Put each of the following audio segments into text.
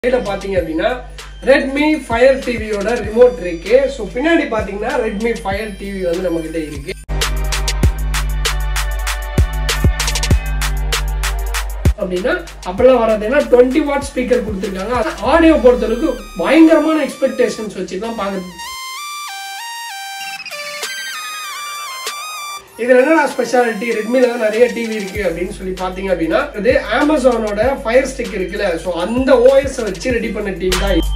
கையில பாத்தீங்க அப்படின்னா ரெட்மி ஃபயர் டிவியோட ரிமோட் இருக்கு ஸோ பின்னாடி பாத்தீங்கன்னா ரெட்மி ஃபயர் டிவி வந்து நம்ம கிட்ட இருக்கு அப்படின்னா அப்பெல்லாம் வராது ஏன்னா டுவெண்ட்டி வாட் ஸ்பீக்கர் கொடுத்துருக்காங்க ஆடியோ பொறுத்தளவுக்கு பயங்கரமான எக்ஸ்பெக்டேஷன்ஸ் வச்சு தான் பார்க்குறது இதுல என்னடா ஸ்பெஷாலிட்டி ரெட்மில தான் நிறைய டிவி இருக்கு அப்படின்னு சொல்லி பாத்தீங்க அப்படின்னா இது அமேசானோட ஃபயர் ஸ்டிக் இருக்குல்ல ஸோ அந்த ஓஎஸ் வச்சு ரெடி பண்ண டிவி தான் இது.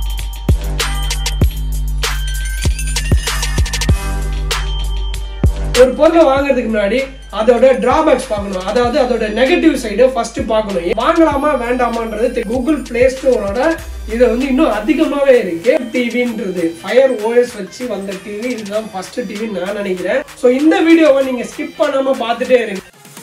ஒரு பொருளை வாங்குறதுக்கு முன்னாடி அதோட டிராபேக்ஸ் பார்க்கணும் அதாவது அதோட நெகட்டிவ் சைடு ஃபர்ஸ்ட் பார்க்கணும் வாங்கலாமா வேண்டாமான்றது கூகுள் பிளே ஸ்டோரோட இது வந்து இன்னும் அதிகமாவே இருக்கு டிவின்றது ஃபயர் ஓஎஸ் வச்சு வந்த டிவி இதுதான் ஃபர்ஸ்ட் டிவி நான் நினைக்கிறேன் ஸோ இந்த வீடியோவை நீங்க ஸ்கிப் பண்ணாம பார்த்துட்டே இருங்க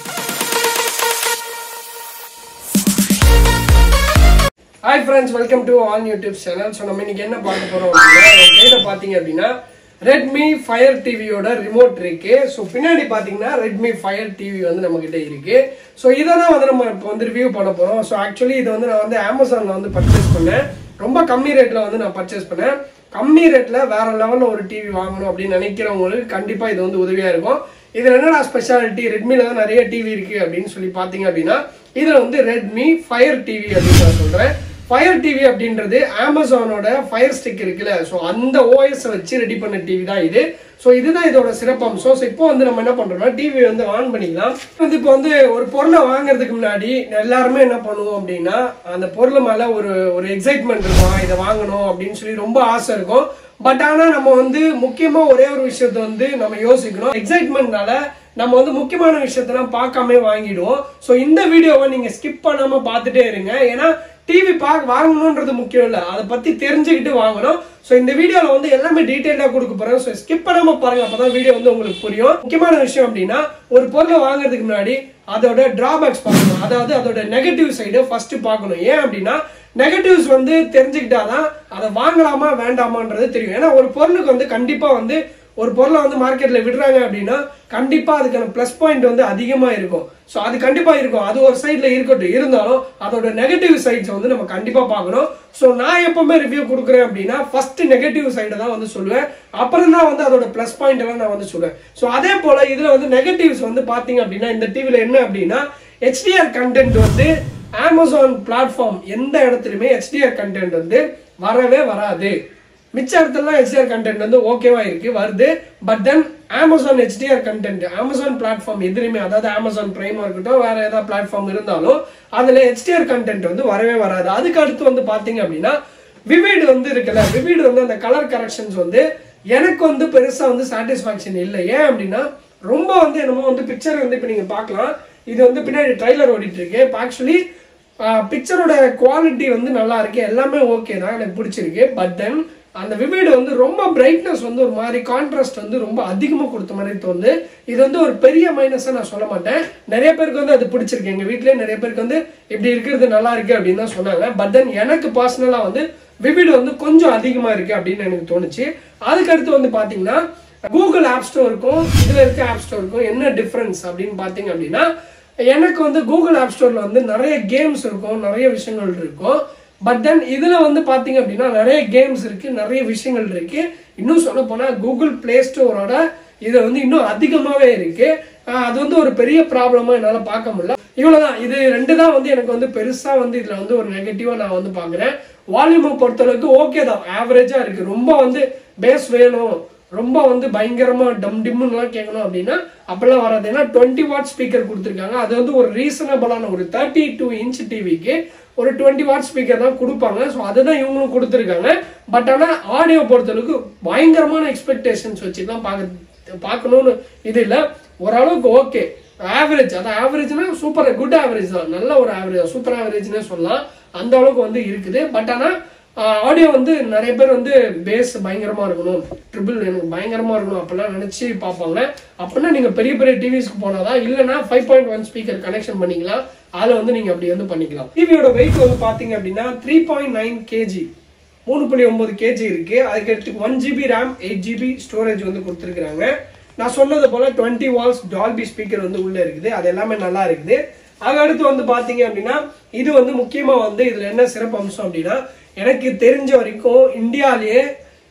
hi friends welcome to all YouTube channel so நம்ம இன்னைக்கு என்ன பார்க்க போறோம் அப்படின்னா என் கையில பாத்தீங்க அப்படின்னா ரெட்மி ஃபயர் டிவியோட ரிமோட் இருக்கு ஸோ பின்னாடி பாத்தீங்கன்னா ரெட்மி ஃபயர் டிவி வந்து நம்ம கிட்ட இருக்கு ஸோ இதை தான் வந்து நம்ம இப்போ வந்து ரிவ்யூ பண்ண போறோம் ஸோ ஆக்சுவலி இதை வந்து நான் வந்து அமேசான்ல வந்து பர்ச்சேஸ் பண்ணேன் ரொம்ப கம்மி ரேட்ல வந்து நான் பர்ச்சேஸ் பண்ணேன் கம்மி ரேட்ல வேற லெவல்ல ஒரு டிவி வாங்கணும் அப்படின்னு நினைக்கிறவங்களுக்கு கண்டிப்பா இது வந்து உதவியா இருக்கும் இதுல என்னடா ஸ்பெஷாலிட்டி ரெட்மில தான் நிறைய டிவி இருக்கு அப்படின்னு சொல்லி பாத்தீங்க அப்படின்னா இதுல வந்து ரெட்மி ஃபயர் டிவி அப்படின்னு நான் சொல்றேன் ஃபயர் டிவி அப்படின்றது அமேசானோட ஃபயர் ஸ்டிக் இருக்குல்ல ஸோ அந்த ஓஎஸ் வச்சு ரெடி பண்ண டிவி தான் இது ஸோ இதுதான் இதோட சிறப்பம்சம் ஸோ இப்போ வந்து நம்ம என்ன பண்றோம்னா டிவி வந்து ஆன் பண்ணிக்கலாம் வந்து இப்போ வந்து ஒரு பொருளை வாங்குறதுக்கு முன்னாடி எல்லாருமே என்ன பண்ணுவோம் அப்படின்னா அந்த பொருள் மேல ஒரு ஒரு எக்ஸைட்மெண்ட் இருக்கும் இதை வாங்கணும் அப்படின்னு சொல்லி ரொம்ப ஆசை இருக்கும் பட் ஆனா நம்ம வந்து முக்கியமா ஒரே ஒரு விஷயத்த வந்து நம்ம யோசிக்கணும் எக்ஸைட்மெண்ட்னால நம்ம வந்து முக்கியமான விஷயத்தெல்லாம் பார்க்காம வாங்கிடுவோம் ஸோ இந்த வீடியோவை நீங்க ஸ்கிப் பண்ணாம பார்த்துட்டே இருங்க ஏன்னா டிவி பார்க்க வாங்கணுன்றது முக்கியம் இல்லை அதை பத்தி தெரிஞ்சுக்கிட்டு வாங்கணும் ஸோ இந்த வீடியோல வந்து எல்லாமே டீட்டெயிலாக கொடுக்க போறேன் ஸோ ஸ்கிப் பண்ணாம பாருங்க அப்பதான் வீடியோ வந்து உங்களுக்கு புரியும் முக்கியமான விஷயம் அப்படின்னா ஒரு பொருளை வாங்குறதுக்கு முன்னாடி அதோட டிராபேக்ஸ் பார்க்கணும் அதாவது அதோட நெகட்டிவ் சைடு ஃபர்ஸ்ட் பார்க்கணும் ஏன் அப்படின்னா நெகட்டிவ்ஸ் வந்து தெரிஞ்சுக்கிட்டாதான் அதை வாங்கலாமா வேண்டாமான்றது தெரியும் ஏன்னா ஒரு பொருளுக்கு வந்து கண்டிப்பா வந்து ஒரு பொருளை வந்து மார்க்கெட்ல விடுறாங்க அப்படின்னா கண்டிப்பா அதுக்கான ப்ளஸ் பாயிண்ட் வந்து அதிகமா இருக்கும் ஸோ அது கண்டிப்பா இருக்கும் அது ஒரு சைட்ல இருக்கட்டும் இருந்தாலும் அதோட நெகட்டிவ் சைட்ஸ் வந்து நம்ம கண்டிப்பா பார்க்கணும் ஸோ நான் எப்பவுமே ரிவ்யூ கொடுக்குறேன் அப்படின்னா ஃபர்ஸ்ட் நெகட்டிவ் சைடை தான் வந்து சொல்லுவேன் அப்புறம் தான் வந்து அதோட ப்ளஸ் பாயிண்ட் எல்லாம் நான் வந்து சொல்லுவேன் ஸோ அதே போல இதுல வந்து நெகட்டிவ்ஸ் வந்து பாத்தீங்க அப்படின்னா இந்த டிவில என்ன அப்படின்னா ஹெச்டிஆர் கண்டென்ட் வந்து அமேசான் பிளாட்ஃபார்ம் எந்த இடத்துலையுமே ஹெச்டிஆர் கண்டென்ட் வந்து வரவே வராது மிச்ச இடத்துலலாம் ஹெச்டிஆர் கண்டென்ட் வந்து ஓகேவா இருக்கு வருது but then Amazon HDR content Amazon platform எதுலையுமே அதாவது அமேசான் பிரைமா இருக்கட்டும் வேற ஏதாவது பிளாட்ஃபார்ம் இருந்தாலும் அதுல ஹெச்டிஆர் கண்டென்ட் வந்து வரவே வராது அதுக்கு அடுத்து வந்து பாத்தீங்க அப்படின்னா விவிட் வந்து இருக்குல்ல விவிட் வந்து அந்த கலர் கரெக்ஷன்ஸ் வந்து எனக்கு வந்து பெருசா வந்து சாட்டிஸ்பாக்சன் இல்லை ஏன் அப்படின்னா ரொம்ப வந்து என்னமோ வந்து பிக்சர் வந்து இப்போ நீங்க பார்க்கலாம் இது வந்து பின்னாடி ட்ரைலர் ஓடிட்டு இருக்கு ஆக்சுவலி பிக்சரோட குவாலிட்டி வந்து நல்லா இருக்கு எல்லாமே ஓகே தான் எனக்கு பிடிச்சிருக்கு பட் தென் அந்த விவிடு வந்து ரொம்ப பிரைட்னஸ் வந்து ஒரு மாதிரி கான்ட்ராஸ்ட் வந்து ரொம்ப அதிகமாக கொடுத்த மாதிரி தோணுது இது வந்து ஒரு பெரிய மைனஸாக நான் சொல்ல மாட்டேன் நிறைய பேருக்கு வந்து அது பிடிச்சிருக்கு எங்கள் வீட்லேயே நிறைய பேருக்கு வந்து இப்படி இருக்கிறது நல்லா இருக்கு அப்படின்னு தான் சொன்னாங்க பட் தென் எனக்கு பர்சனலாக வந்து விவிடு வந்து கொஞ்சம் அதிகமாக இருக்கு அப்படின்னு எனக்கு தோணுச்சு அதுக்கடுத்து வந்து பார்த்தீங்கன்னா கூகுள் ஆப் ஸ்டோருக்கும் இதில் இருக்க ஆப் ஸ்டோருக்கும் என்ன டிஃப்ரென்ஸ் அப்படின்னு பார்த்தீங்க அப்படின்னா எனக்கு வந்து கூகுள் ஆப் ஸ்டோரில் வந்து நிறைய கேம்ஸ் இருக்கும் நிறைய விஷயங்கள் இருக்கும் பட் தென் இதில் வந்து பார்த்தீங்க அப்படின்னா நிறைய கேம்ஸ் இருக்கு நிறைய விஷயங்கள் இருக்கு இன்னும் சொல்ல போனால் கூகுள் பிளே ஸ்டோரோட இது வந்து இன்னும் அதிகமாகவே இருக்கு ஆஹ் அது வந்து ஒரு பெரிய ப்ராப்ளமா என்னால் பார்க்க முடியல இவ்வளவுதான் இது ரெண்டு தான் வந்து எனக்கு வந்து பெருசா வந்து இதுல வந்து ஒரு நெகட்டிவா நான் வந்து பாக்குறேன் வால்யூமை பொறுத்தளவுக்கு ஓகே தான் ஆவரேஜா இருக்கு ரொம்ப வந்து பேஸ் வேணும் ரொம்ப வந்து பயங்கரமா டம் டிம்முலாம் கேட்கணும் அப்படின்னா அப்பெல்லாம் வராது ஏன்னா டுவெண்ட்டி வாட் ஸ்பீக்கர் கொடுத்துருக்காங்க அது வந்து ஒரு ரீசனபிளான ஒரு தேர்ட்டி டூ இன்ச் டிவிக்கு ஒரு டுவெண்ட்டி வாட் ஸ்பீக்கர் தான் கொடுப்பாங்க ஸோ அதுதான் இவங்களும் கொடுத்துருக்காங்க பட் ஆனால் ஆடியோ பொறுத்தளவுக்கு பயங்கரமான எக்ஸ்பெக்டேஷன்ஸ் வச்சு தான் பார்க்க பார்க்கணும்னு இது இல்லை ஓரளவுக்கு ஓகே ஆவரேஜ் அது ஆவரேஜ்னா சூப்பர் குட் ஆவரேஜ் தான் நல்ல ஒரு ஆவரேஜ் சூப்பர் ஆவரேஜ்னே சொல்லலாம் அந்த அளவுக்கு வந்து இருக்குது பட் ஆனால் ஆடியோ வந்து நிறைய பேர் வந்து பேஸ் பயங்கரமா இருக்கணும் ட்ரிபிள் எனக்கு பயங்கரமா இருக்கணும் அப்படிலாம் நினைச்சு பார்ப்பாங்க அப்படின்னா நீங்க பெரிய பெரிய டிவிஸ்க்கு போனாதான் இல்லைன்னா five point one speaker connection பண்ணிக்கலாம் அதில் வந்து நீங்க அப்படி வந்து பண்ணிக்கலாம் டிவியோட வெயிட் வந்து பாத்தீங்க அப்படின்னா த்ரீ பாயிண்ட் நைன் கேஜி மூணு புள்ளி ஒன்பது கேஜி இருக்கு அதுக்கு அடுத்து one GB RAM eight GB storage வந்து கொடுத்துருக்காங்க நான் சொன்னது போல டுவெண்ட்டி வால்ஸ் டால்பி ஸ்பீக்கர் வந்து உள்ள இருக்குது அது எல்லாமே நல்லா இருக்குது அது அடுத்து வந்து பாத்தீங்க அப்படின்னா இது வந்து முக்கியமா வந்து இதுல என்ன சிறப்பு அம்சம் அப்படின்னா எனக்கு தெரிஞ்ச வரைக்கும் இந்தியாலேயே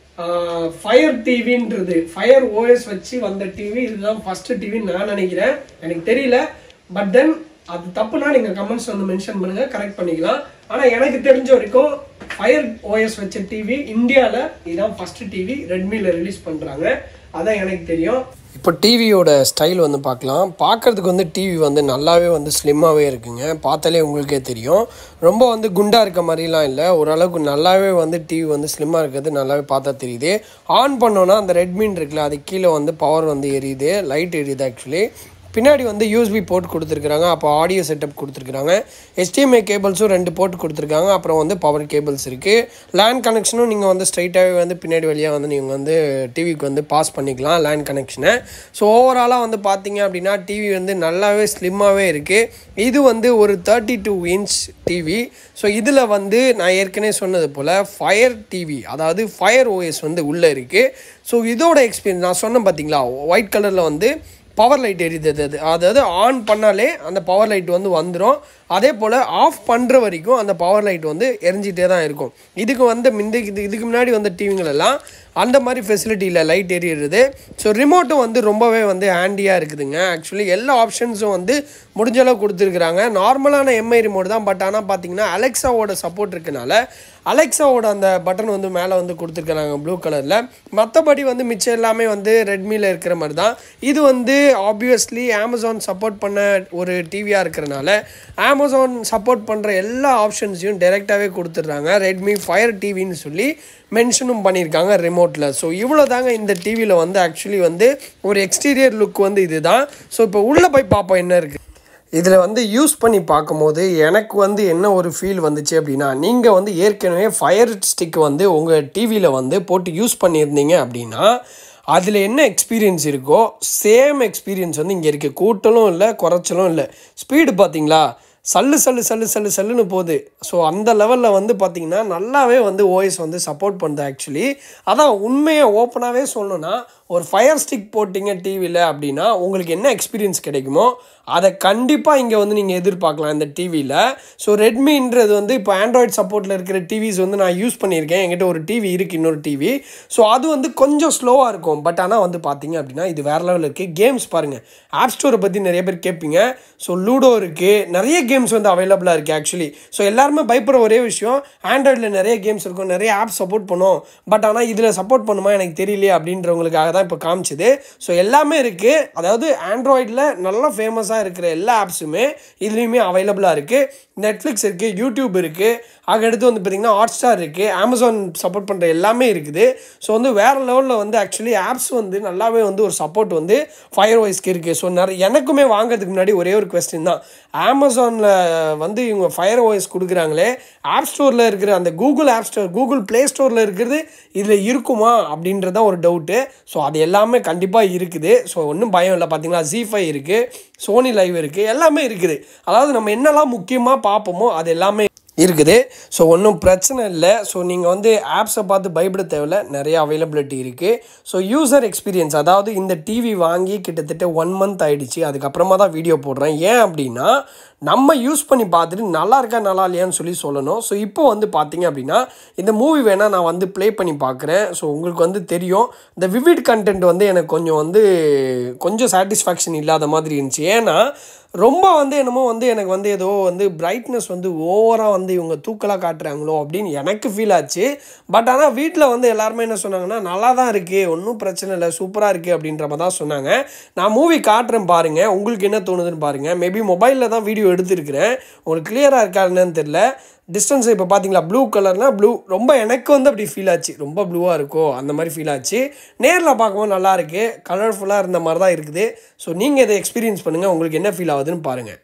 ஃபயர் டிவின்றது ஃபயர் ஓஎஸ் வச்சு வந்த டிவி இதுதான் ஃபர்ஸ்ட் டிவின்னு நான் நினைக்கிறேன் எனக்கு தெரியல பட் தென் அது தப்புனா நீங்க கமெண்ட்ஸ் வந்து மென்ஷன் பண்ணுங்க கரெக்ட் பண்ணிக்கலாம் ஆனா எனக்கு தெரிஞ்ச வரைக்கும் ஃபயர் ஓஎஸ் வச்ச டிவி இந்தியால இதுதான் ஃபர்ஸ்ட் டிவி ரெட்மில ரிலீஸ் பண்றாங்க அதான் எனக்கு தெரியும் இப்போ டிவியோட ஸ்டைல் வந்து பார்க்கலாம் பார்க்கறதுக்கு வந்து டிவி வந்து நல்லாவே வந்து ஸ்லிம்மாகவே இருக்குங்க பார்த்தாலே உங்களுக்கே தெரியும் ரொம்ப வந்து குண்டாக இருக்க மாதிரிலாம் இல்லை ஓரளவுக்கு நல்லாவே வந்து டிவி வந்து ஸ்லிம்மாக இருக்கிறது நல்லாவே பார்த்தா தெரியுது ஆன் பண்ணோன்னா அந்த ரெட்மின் இருக்குல்ல அது கீழே வந்து பவர் வந்து எரியுது லைட் எரியுது ஆக்சுவலி பின்னாடி வந்து யூஎஸ்பி போர்ட் கொடுத்துருக்குறாங்க அப்போ ஆடியோ செட்டப் கொடுத்துருக்குறாங்க HDMI கேபிள்ஸும் ரெண்டு போர்ட் கொடுத்துருக்காங்க அப்புறம் வந்து பவர் கேபிள்ஸ் இருக்குது லேண்ட் கனெக்ஷனும் நீங்கள் வந்து ஸ்ட்ரைட்டாகவே வந்து பின்னாடி வழியாக வந்து நீங்கள் வந்து டிவிக்கு வந்து பாஸ் பண்ணிக்கலாம் லேண்ட் கனெக்ஷனை ஸோ ஓவராலாக வந்து பார்த்தீங்க அப்படின்னா டிவி வந்து நல்லாவே ஸ்லிம்மாகவே இருக்குது இது வந்து ஒரு thirty two inch TV so இதில் வந்து நான் ஏற்கனவே சொன்னது போல் ஃபயர் டிவி அதாவது ஃபயர் ஓஎஸ் வந்து உள்ளே இருக்குது ஸோ இதோட எக்ஸ்பீரியன்ஸ் நான் சொன்னேன் பார்த்தீங்களா ஒயிட் கலரில் வந்து பவர் லைட் எரியுது அது அதாவது ஆன் பண்ணாலே அந்த பவர் லைட் வந்து வந்துடும் அதே போல் ஆஃப் பண்ணுற வரைக்கும் அந்த பவர் லைட் வந்து எரிஞ்சிட்டே தான் இருக்கும் இதுக்கு வந்து முந்தி இது இதுக்கு முன்னாடி வந்த டிவிங்கள் எல்லாம் அந்த மாதிரி ஃபெசிலிட்டி இல்லை லைட் எரியுறது ஸோ ரிமோட்டும் வந்து ரொம்பவே வந்து ஹேண்டியாக இருக்குதுங்க ஆக்சுவலி எல்லா ஆப்ஷன்ஸும் வந்து முடிஞ்ச அளவு கொடுத்துருக்குறாங்க நார்மலான எம்ஐ ரிமோட் தான் பட் ஆனால் பார்த்தீங்கன்னா அலெக்ஸாவோட சப்போர்ட் இருக்கனால அலெக்ஸாவோட அந்த பட்டன் வந்து மேலே வந்து கொடுத்துருக்காங்க ப்ளூ கலரில் மற்றபடி வந்து மிச்சம் எல்லாமே வந்து ரெட்மியில் இருக்கிற மாதிரி தான் இது வந்து ஆப்வியஸ்லி அமேசான் சப்போர்ட் பண்ண ஒரு டிவியாக இருக்கிறனால அமேசான் சப்போர்ட் பண்ணுற எல்லா ஆப்ஷன்ஸையும் டைரெக்டாகவே கொடுத்துட்றாங்க ரெட்மி ஃபயர் டிவின்னு சொல்லி மென்ஷனும் பண்ணியிருக்காங்க ரிமோட்டில் ஸோ இவ்வளோ தாங்க இந்த டிவியில் வந்து ஆக்சுவலி வந்து ஒரு எக்ஸ்டீரியர் லுக் வந்து இதுதான் ஸோ இப்போ உள்ளே போய் பார்ப்போம் என்ன இருக்குது இதில் வந்து யூஸ் பண்ணி பார்க்கும்போது எனக்கு வந்து என்ன ஒரு ஃபீல் வந்துச்சு அப்படின்னா நீங்கள் வந்து ஏற்கனவே ஃபயர் ஸ்டிக் வந்து உங்கள் டிவியில் வந்து போட்டு யூஸ் பண்ணியிருந்தீங்க அப்படின்னா அதில் என்ன எக்ஸ்பீரியன்ஸ் இருக்கோ சேம் எக்ஸ்பீரியன்ஸ் வந்து இங்கே இருக்குது கூட்டலும் இல்லை குறைச்சலும் இல்லை ஸ்பீடு பார்த்தீங்களா சல்லு சல்லு சல்லு சல்லு சல்லுன்னு போகுது ஸோ அந்த லெவலில் வந்து பார்த்திங்கன்னா நல்லாவே வந்து ஓஎஸ் வந்து சப்போர்ட் பண்ணுது ஆக்சுவலி அதான் உண்மையை ஓப்பனாகவே சொல்லணும்னா ஒரு ஃபயர் ஸ்டிக் போட்டிங்க டிவியில் அப்படின்னா உங்களுக்கு என்ன எக்ஸ்பீரியன்ஸ் கிடைக்குமோ அதை கண்டிப்பாக இங்கே வந்து நீங்கள் எதிர்பார்க்கலாம் இந்த டிவியில் ஸோ ரெட்மின்றது வந்து இப்போ ஆண்ட்ராய்ட் சப்போர்ட்டில் இருக்கிற டிவிஸ் வந்து நான் யூஸ் பண்ணியிருக்கேன் என்கிட்ட ஒரு டிவி இருக்குது இன்னொரு டிவி ஸோ அது வந்து கொஞ்சம் ஸ்லோவாக இருக்கும் பட் ஆனால் வந்து பார்த்தீங்க அப்படின்னா இது வேறு லெவலில் இருக்குது கேம்ஸ் பாருங்கள் ஆப் ஸ்டோரை பற்றி நிறைய பேர் கேட்பீங்க ஸோ லூடோ இருக்குது நிறைய கேம்ஸ் வந்து அவைலபிளாக இருக்குது ஆக்சுவலி ஸோ எல்லாருமே பயப்படுற ஒரே விஷயம் ஆண்ட்ராய்டில் நிறைய கேம்ஸ் இருக்கும் நிறைய ஆப் சப்போர்ட் பண்ணும் பட் ஆனால் இதில் சப்போர்ட் பண்ணுமா எனக்கு தெரியலையே அப்படின்றவங்களுக்காக தான் இப்போ காமிச்சது ஸோ எல்லாமே இருக்குது அதாவது ஆண்ட்ராய்டில் நல்லா ஃபேமஸாக இருக்கிற எல்லா ஆப்ஸுமே இதுலேயுமே அவைலபிளாக இருக்குது நெட்ஃப்ளிக்ஸ் இருக்குது யூடியூப் இருக்குது அதுக்கடுத்து வந்து பார்த்திங்கன்னா ஹாட் ஸ்டார் இருக்குது அமேசான் சப்போர்ட் பண்ணுற எல்லாமே இருக்குது ஸோ வந்து வேறு லெவலில் வந்து ஆக்சுவலி ஆப்ஸ் வந்து நல்லாவே வந்து ஒரு சப்போர்ட் வந்து ஃபயர் வாய்ஸ்க்கு இருக்குது ஸோ நிறைய எனக்குமே வாங்குறதுக்கு முன்னாடி ஒரே ஒரு கொஸ்டின் தான் அமேசானில் வந்து இவங்க ஃபயர் வாய்ஸ் கொடுக்குறாங்களே ஆப் ஸ்டோரில் இருக்கிற அந்த Google app store Google play ஸ்டோரில் இருக்கிறது இதில் இருக்குமா அப்படின்றது தான் ஒரு டவுட்டு ஸோ அது எல்லாமே கண்டிப்பாக இருக்குது ஸோ ஒன்றும் பயம் இல்லை பார்த்தீங்களா ஜி ஃபை இருக்குது சோனி லைவ் இருக்குது எல்லாமே இருக்குது அதாவது நம்ம என்னெல்லாம் முக்கியமாக பார்ப்போமோ அது எல்லாமே இருக்குது ஸோ ஒன்றும் பிரச்சனை இல்லை ஸோ நீங்கள் வந்து ஆப்ஸை பார்த்து பயப்பட தேவையில்ல நிறைய அவைலபிலிட்டி இருக்குது ஸோ யூசர் எக்ஸ்பீரியன்ஸ் அதாவது இந்த டிவி வாங்கி கிட்டத்தட்ட ஒன் மந்த் ஆயிடுச்சு அதுக்கப்புறமா தான் வீடியோ போடுறேன் ஏன் அப்படின்னா நம்ம யூஸ் பண்ணி பார்த்துட்டு நல்லா இருக்கா நல்லா இல்லையான்னு சொல்லி சொல்லணும் ஸோ இப்போ வந்து பார்த்தீங்க அப்படின்னா இந்த மூவி வேணால் நான் வந்து ப்ளே பண்ணி பார்க்குறேன் ஸோ உங்களுக்கு வந்து தெரியும் இந்த விவிட் கண்டென்ட் வந்து எனக்கு கொஞ்சம் வந்து கொஞ்சம் சாட்டிஸ்ஃபேக்ஷன் இல்லாத மாதிரி இருந்துச்சு ஏன்னா ரொம்ப வந்து என்னமோ வந்து எனக்கு வந்து ஏதோ வந்து பிரைட்னஸ் வந்து ஓவராக வந்து இவங்க தூக்கலாக காட்டுறாங்களோ அப்படின்னு எனக்கு ஃபீல் ஆச்சு பட் ஆனால் வீட்டில் வந்து எல்லாருமே என்ன சொன்னாங்கன்னா நல்லா தான் இருக்குது ஒன்றும் பிரச்சனை இல்லை சூப்பராக இருக்குது அப்படின்ற மாதிரி தான் சொன்னாங்க நான் மூவி காட்டுறேன் பாருங்கள் உங்களுக்கு என்ன தோணுதுன்னு பாருங்கள் மேபி மொபைலில் தான் வீடியோ எடுத்திருக்கிறேன் உங்களுக்கு கிளியராக இருக்கா என்னன்னு தெரில டிஸ்டன்ஸ் இப்போ பார்த்தீங்களா ப்ளூ கலர்னால் ப்ளூ ரொம்ப எனக்கு வந்து அப்படி ஃபீல் ஆச்சு ரொம்ப ப்ளூவாக இருக்கோ அந்த மாதிரி ஃபீல் ஆச்சு நேரில் பார்க்கும்போது நல்லா இருக்கு கலர்ஃபுல்லாக இருந்த மாதிரி தான் இருக்குது ஸோ நீங்கள் இதை எக்ஸ்பீரியன்ஸ் பண்ணுங்கள் உங்களுக்கு என்ன ஃபீல் ஆகுதுன்னு பாருங்கள்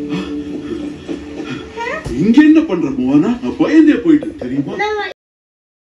இங்க என்ன பண்ற மோனா நான் பயந்தே போயிட்டு தெரியுமா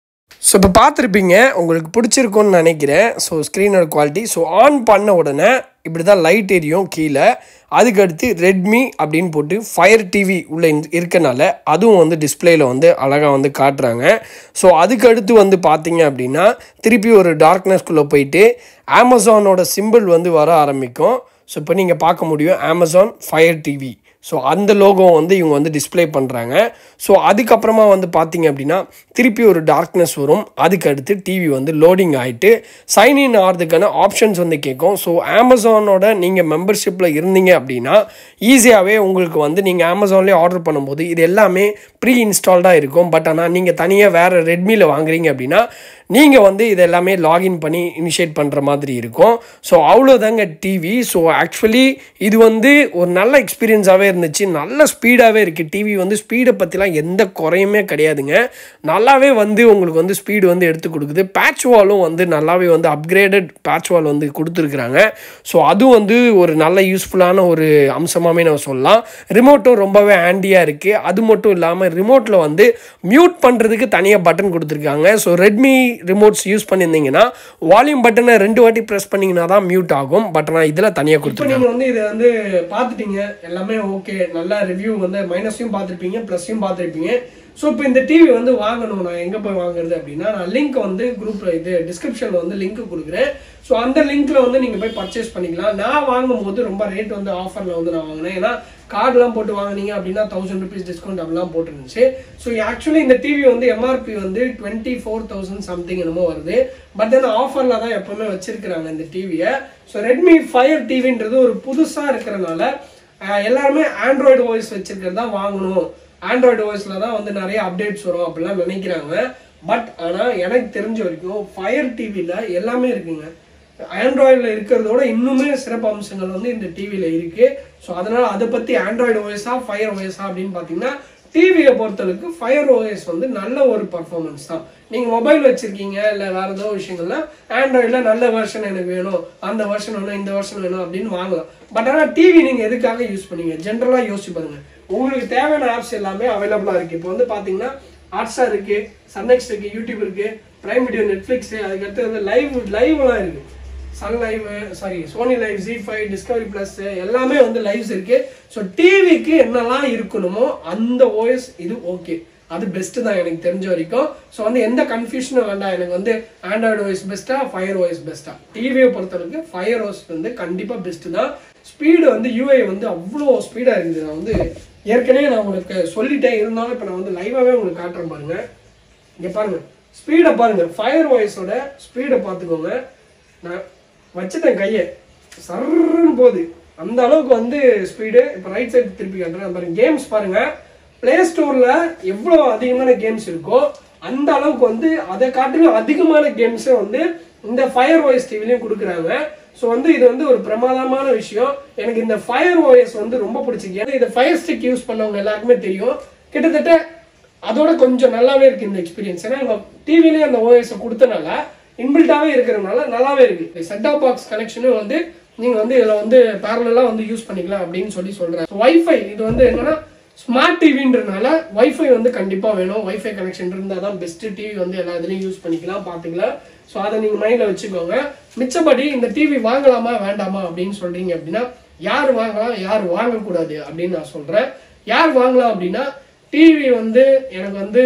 ஸோ இப்போ பார்த்துருப்பீங்க உங்களுக்கு பிடிச்சிருக்கும்னு நினைக்கிறேன் ஸோ ஸ்க்ரீனோட குவாலிட்டி ஸோ ஆன் பண்ண உடனே இப்படி தான் லைட் எரியும் கீழே அதுக்கடுத்து ரெட்மி அப்படின்னு போட்டு ஃபயர் டிவி உள்ளே இருக்கனால அதுவும் வந்து டிஸ்பிளேயில் வந்து அழகாக வந்து காட்டுறாங்க ஸோ அதுக்கடுத்து வந்து பார்த்தீங்க அப்படின்னா திருப்பி ஒரு டார்க்னஸ்குள்ளே போயிட்டு அமேசானோட சிம்பிள் வந்து வர ஆரம்பிக்கும் ஸோ இப்போ நீங்கள் பார்க்க முடியும் அமேசான் ஃபயர் டிவி ஸோ அந்த லோகோ வந்து இவங்க வந்து டிஸ்ப்ளே பண்ணுறாங்க ஸோ அதுக்கப்புறமா வந்து பார்த்தீங்க அப்படின்னா திருப்பி ஒரு டார்க்னஸ் வரும் அதுக்கு அடுத்து டிவி வந்து லோடிங் ஆகிட்டு சைன்இன் ஆகிறதுக்கான ஆப்ஷன்ஸ் வந்து கேட்கும் ஸோ அமேசானோட நீங்கள் மெம்பர்ஷிப்பில் இருந்தீங்க அப்படின்னா ஈஸியாகவே உங்களுக்கு வந்து நீங்கள் அமேசான்லேயே ஆர்டர் பண்ணும்போது இது எல்லாமே ப்ரீ இன்ஸ்டால்டாக இருக்கும் பட் ஆனால் நீங்கள் தனியாக வேறு ரெட்மியில் வாங்குறீங்க அப்படின்னா நீங்கள் வந்து இது எல்லாமே லாகின் பண்ணி இனிஷியேட் பண்ணுற மாதிரி இருக்கும் ஸோ அவ்வளோதாங்க டிவி ஸோ ஆக்சுவலி இது வந்து ஒரு நல்ல எக்ஸ்பீரியன்ஸாகவே இருந்துச்சு நல்ல ஸ்பீடாகவே இருக்குது டிவி வந்து ஸ்பீடை பற்றிலாம் எந்த குறையுமே கிடையாதுங்க நல்லாவே வந்து உங்களுக்கு வந்து ஸ்பீடு வந்து எடுத்து கொடுக்குது பேட்ச் வாலும் வந்து நல்லாவே வந்து அப்கிரேடட் பேட்ச் வால் வந்து கொடுத்துருக்குறாங்க ஸோ அதுவும் வந்து ஒரு நல்ல யூஸ்ஃபுல்லான ஒரு அம்சமாகவே நம்ம சொல்லலாம் ரிமோட்டும் ரொம்பவே ஹேண்டியாக இருக்குது அது மட்டும் இல்லாமல் ரிமோட்டில் வந்து மியூட் பண்ணுறதுக்கு தனியாக பட்டன் கொடுத்துருக்காங்க ஸோ ரெட்மி ரிமோட்ஸ் யூஸ் பண்ணியிருந்தீங்கன்னா வால்யூம் பட்டனை ரெண்டு வாட்டி ப்ரெஸ் பண்ணிங்கன்னா தான் மியூட் ஆகும் பட் ஆனால் இதில் தனியாக இப்போ கொடுத்துருக்காங்க நீங்க வந்து இதை வந்து பார்த்துட்டீங்க எல்லாமே ஓகே நல்ல ரிவ்யூ வந்து மைனஸையும் பார்த்துருப்பீங்க ப்ளஸையும் பார்த்துருப்பீங்க ஸோ இப்போ இந்த டிவி வந்து வாங்கணும் நான் எங்கே போய் வாங்குறது அப்படின்னா நான் லிங்க் வந்து குரூப்ல இது டிஸ்கிரிப்ஷனில் வந்து லிங்க் கொடுக்குறேன் ஸோ அந்த லிங்க்ல வந்து நீங்கள் போய் பர்ச்சேஸ் பண்ணிக்கலாம் நான் வாங்கும்போது ரொம்ப ரேட் வந்து ஆஃபரில் வந்து நான் வாங்கினேன் ஏன்னா கார்டுலாம் போட்டு வாங்குனீங்க அப்படின்னா தௌசண்ட் ருபீஸ் டிஸ்கவுண்ட் அப்படிலாம் போட்டுருந்துச்சு ஸோ ஆக்சுவலி இந்த டிவி வந்து எம்ஆர்பி வந்து டுவெண்ட்டி ஃபோர் தௌசண்ட் சம்திங் என்னமோ வருது பட் தென் ஆஃபரில் தான் எப்பவுமே வச்சிருக்கிறாங்க இந்த டிவியை ஸோ ரெட்மி ஃபயர் டிவின்றது ஒரு புதுசாக இருக்கிறனால அஹ், எல்லாருமே ஆண்ட்ராய்டு வாய்ஸ் வச்சிருக்கிறது தான் வாங்கணும் ஆண்ட்ராய்டு வாய்ஸில் தான் வந்து நிறைய அப்டேட்ஸ் வரும் அப்படிலாம் நினைக்கிறாங்க பட் ஆனால் எனக்கு தெரிஞ்ச வரைக்கும் ஃபயர் டிவியில் எல்லாமே இருக்குங்க ஆண்ட்ராய்டில் இருக்கிறதோட இன்னுமே சிறப்பு அம்சங்கள் வந்து இந்த டிவியில் இருக்கு ஸோ அதனால அதை பற்றி ஆண்ட்ராய்டு ஓஎஸா ஃபயர் ஓஎஸா அப்படின்னு பார்த்தீங்கன்னா டிவியை பொறுத்தளவுக்கு ஃபயர் ஓஎஸ் வந்து நல்ல ஒரு பர்ஃபார்மன்ஸ் தான் நீங்கள் மொபைல் வச்சிருக்கீங்க இல்லை வேற ஏதோ விஷயங்கள்ல ஆண்ட்ராய்டில் நல்ல வெர்ஷன் எனக்கு வேணும் அந்த வெர்ஷன் வேணும் இந்த வெர்ஷன் வேணும் அப்படின்னு வாங்கலாம் பட் ஆனால் டிவி நீங்கள் எதுக்காக யூஸ் பண்ணீங்க ஜென்ரலாக யோசிச்சு பாருங்க உங்களுக்கு தேவையான ஆப்ஸ் எல்லாமே அவைலபிளாக இருக்கு இப்போ வந்து பார்த்தீங்கன்னா ஹாட்ஸ்டார் இருக்கு சன்நெக்ஸ்ட் இருக்கு யூடியூப் இருக்கு பிரைம் வீடியோ நெட்ஃப்ளிக்ஸ் அதுக்கடுத்து வந்து லைவ் லைவ்லாம் இருக்கு Sun live sorry Sony live Zee five Discovery plus எல்லாமே வந்து லைவ்ஸ் இருக்கு ஸோ டிவிக்கு என்னெல்லாம் இருக்கணுமோ அந்த ஓஎஸ் இது ஓகே அது பெஸ்ட் தான் எனக்கு தெரிஞ்ச வரைக்கும் ஸோ வந்து எந்த கன்ஃபியூஷனும் வேண்டாம் எனக்கு வந்து ஆண்ட்ராய்டு ஓஎஸ் பெஸ்ட்டா ஃபயர் ஓஎஸ் பெஸ்ட்டா டிவியை பொறுத்தளவுக்கு ஃபயர் ஓஎஸ் வந்து கண்டிப்பாக பெஸ்ட் தான் ஸ்பீடு வந்து யூஐ வந்து அவ்வளோ ஸ்பீடாக இருக்குது நான் வந்து ஏற்கனவே நான் உங்களுக்கு சொல்லிட்டேன் இருந்தாலும் இப்போ நான் வந்து லைவாகவே உங்களுக்கு காட்டுறேன் பாருங்க இங்க பாருங்க ஸ்பீடை பாருங்க ஃபயர் வாய்ஸோட ஸ்பீடை பார்த்துக்கோங்க நான் வச்சுட்டேன் கையை சர்ன்னு போகுது அந்த அளவுக்கு வந்து ஸ்பீடு இப்போ ரைட் சைடு திருப்பி காட்டுறேன் பாருங்க கேம்ஸ் பாருங்க பிளே ஸ்டோர்ல எவ்வளோ அதிகமான கேம்ஸ் இருக்கோ அந்த அளவுக்கு வந்து அதை காட்டிலும் அதிகமான கேம்ஸை வந்து இந்த ஃபயர் வாய்ஸ் டிவிலையும் கொடுக்குறாங்க ஸோ வந்து இது வந்து ஒரு பிரமாதமான விஷயம் எனக்கு இந்த ஃபயர் ஓஎஸ் வந்து ரொம்ப பிடிச்சிருக்கு ஏன்னா இந்த ஃபயர் ஸ்டிக் யூஸ் பண்ணவங்க எல்லாருக்குமே தெரியும் கிட்டத்தட்ட அதோட கொஞ்சம் நல்லாவே இருக்கு இந்த எக்ஸ்பீரியன்ஸ் ஏன்னா நம்ம டிவிலேயே அந்த ஓஎஸ் கொடுத்தனால இன்பில்ட்டாவே இருக்கிறதுனால நல்லாவே இருக்கு செட் ஆஃப் பாக்ஸ் கனெக்ஷனும் வந்து நீங்க வந்து இதுல வந்து பேரலா வந்து யூஸ் பண்ணிக்கலாம் அப்படின்னு சொல்லி சொல்றேன் வைஃபை இது வந்து என்னன்னா ஸ்மார்ட் டிவின்றனால வைஃபை வந்து கண்டிப்பா வேணும் வைஃபை கனெக்ஷன் இருந்தால் தான் பெஸ்ட் டிவி வந்து எல்லா இதுலயும் யூஸ் பண்ணிக்கலாம் பாத்துக்கலாம் ஸோ அதை நீங்க மைண்ட்ல வச்சுக்கோங்க மிச்சபடி இந்த டிவி வாங்கலாமா வேண்டாமா அப்படின்னு சொல்றீங்க அப்படின்னா யார் வாங்கலாம் யார் வாங்கக்கூடாது அப்படின்னு நான் சொல்றேன் யார் வாங்கலாம் அப்படின்னா டிவி வந்து எனக்கு வந்து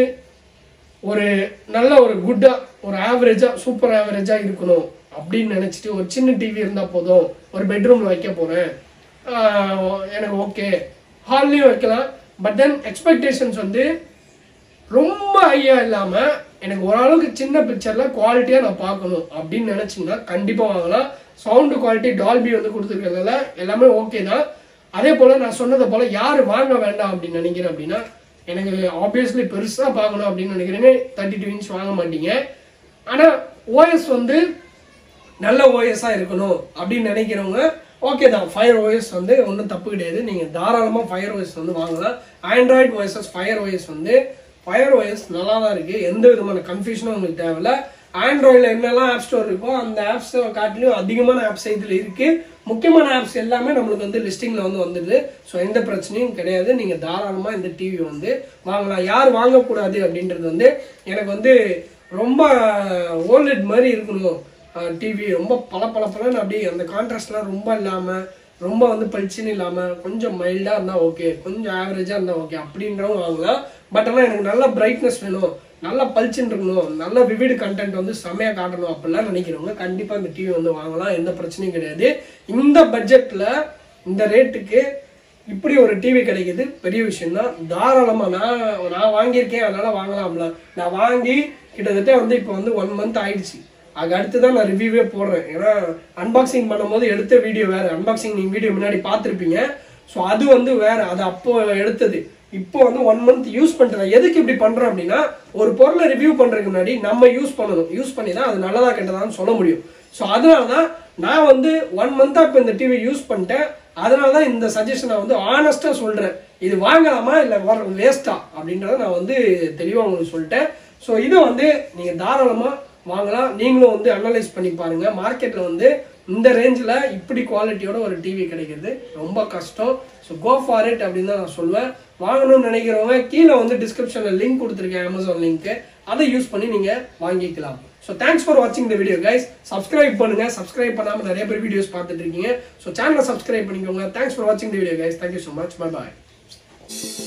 ஒரு நல்ல ஒரு குட்டா ஒரு ஆவரேஜா சூப்பர் ஆவரேஜா இருக்கணும் அப்படின்னு நினைச்சிட்டு ஒரு சின்ன டிவி இருந்தா போதும் ஒரு பெட்ரூம்ல வைக்க போறேன் ஆஹ் எனக்கு ஓகே ஹால்லையும் வைக்கலாம் பட் தென் எக்ஸ்பெக்டேஷன்ஸ் வந்து ரொம்ப ஹையா இல்லாம எனக்கு ஓரளவுக்கு சின்ன பிக்சர்ல குவாலிட்டியா நான் பார்க்கணும் அப்படின்னு நினைச்சீங்கன்னா கண்டிப்பா வாங்கலாம் சவுண்ட் குவாலிட்டி டால்பி வந்து கொடுத்துருக்கிறதுல எல்லாமே ஓகே தான் அதே போல நான் சொன்னதை போல யார் வாங்க வேண்டாம் அப்படின்னு நினைக்கிறேன் அப்படின்னா எனக்கு ஆப்வியஸ்லி பெருசா பார்க்கணும் அப்படின்னு நினைக்கிறேன்னு தேர்ட்டி டூ இன்ச் வாங்க மாட்டீங்க ஆனா ஓஎஸ் வந்து நல்ல ஓஎஸ்ஸா இருக்கணும் அப்படின்னு நினைக்கிறவங்க ஓகே தான் ஃபயர் ஓஎஸ் வந்து ஒன்றும் தப்பு கிடையாது நீங்க தாராளமா ஃபயர் ஓஎஸ் வந்து வாங்கலாம் ஆண்ட்ராய்டு ஓஎஸ்எஸ் ஃபயர் ஓஎஸ் வந்து ஃபயர் ஓஎஸ் நல்லா தான் இருக்கு எந்த விதமான கன்ஃபியூஷனும் உங்களுக்கு தேவையில்ல ஆண்ட்ராய்டில் என்னெல்லாம் ஆப் ஸ்டோர் இருக்கோ அந்த ஆப்ஸ் காட்டிலும் அதிகமான ஆப்ஸ் இதில் இருக்கு முக்கியமான ஆப்ஸ் எல்லாமே நம்மளுக்கு வந்து லிஸ்டிங்ல வந்து வந்துடுது ஸோ எந்த பிரச்சனையும் கிடையாது நீங்க தாராளமா இந்த டிவி வந்து வாங்கலாம் யார் வாங்கக்கூடாது அப்படின்றது வந்து எனக்கு வந்து ரொம்ப ஓல்ட் மாதிரி இருக்கணும் டிவி ரொம்ப பல பல பலன்னு அப்படியே அந்த கான்ட்ராஸ்ட்லாம் ரொம்ப இல்லாமல் ரொம்ப வந்து பளிச்சுன்னு இல்லாமல் கொஞ்சம் மைல்டாக இருந்தால் ஓகே கொஞ்சம் ஆவரேஜாக இருந்தால் ஓகே அப்படின்றவங்க வாங்கலாம் பட் ஆனால் எனக்கு நல்ல பிரைட்னஸ் வேணும் நல்லா பளிச்சுன்னு இருக்கணும் நல்ல விவிடு கண்டென்ட் வந்து செமையாக காட்டணும் அப்படிலாம் நினைக்கிறவங்க கண்டிப்பாக இந்த டிவி வந்து வாங்கலாம் எந்த பிரச்சனையும் கிடையாது இந்த பட்ஜெட்டில் இந்த ரேட்டுக்கு இப்படி ஒரு டிவி கிடைக்குது பெரிய விஷயம் தான் தாராளமாக நான் நான் வாங்கியிருக்கேன் அதனால வாங்கலாம்ல நான் வாங்கி கிட்டத்தட்ட வந்து இப்போ வந்து ஒன் மந்த் ஆயிடுச்சு அதுக்கு அடுத்து தான் நான் ரிவ்யூவே போடுறேன் ஏன்னா அன்பாக்சிங் பண்ணும்போது எடுத்த வீடியோ வேறு அன்பாக்சிங் நீங்கள் வீடியோ முன்னாடி பார்த்துருப்பீங்க ஸோ அது வந்து வேற அது அப்போ எடுத்தது இப்போ வந்து ஒன் மந்த் யூஸ் பண்ணுறேன் எதுக்கு இப்படி பண்ணுறோம் அப்படின்னா ஒரு பொருளை ரிவ்யூ பண்ணுறதுக்கு முன்னாடி நம்ம யூஸ் பண்ணணும் யூஸ் பண்ணி தான் அது நல்லதா கெட்டதான்னு சொல்ல முடியும் ஸோ அதனால தான் நான் வந்து ஒன் மந்த்தாக இப்போ இந்த டிவி யூஸ் பண்ணிட்டேன் அதனால தான் இந்த சஜஷனை வந்து ஆனஸ்ட்டாக சொல்கிறேன் இது வாங்கலாமா இல்லை வர வேஸ்ட்டா அப்படின்றத நான் வந்து தெளிவாக உங்களுக்கு சொல்லிட்டேன் ஸோ இதை வந்து நீங்கள் தாராளமாக வாங்கலாம் நீங்களும் வந்து அனலைஸ் பண்ணி பாருங்க மார்க்கெட்டில் வந்து இந்த ரேஞ்சில் இப்படி குவாலிட்டியோட ஒரு டிவி கிடைக்கிறது ரொம்ப கஷ்டம் ஸோ கோ ஃபார் இட் அப்படின்னு தான் நான் சொல்லுவேன் வாங்கணும்னு நினைக்கிறவங்க கீழே வந்து டிஸ்கிரிப்ஷனில் லிங்க் கொடுத்துருக்கேன் அமேசான் லிங்க்கு அதை யூஸ் பண்ணி நீங்கள் வாங்கிக்கலாம் ஸோ தேங்க்ஸ் ஃபார் வாட்சிங் த வீடியோ கைஸ் சப்ஸ்கிரைப் பண்ணுங்க சப்ஸ்கிரைப் பண்ணாமல் நிறைய பேர் வீடியோஸ் பார்த்துட்டு இருக்கீங்க ஸோ சேனலை சப்ஸ்கிரைப் பண்ணிக்கோங்க தேங்க்ஸ் ஃபார் வாட்சிங் the video guys thank you so much bye bye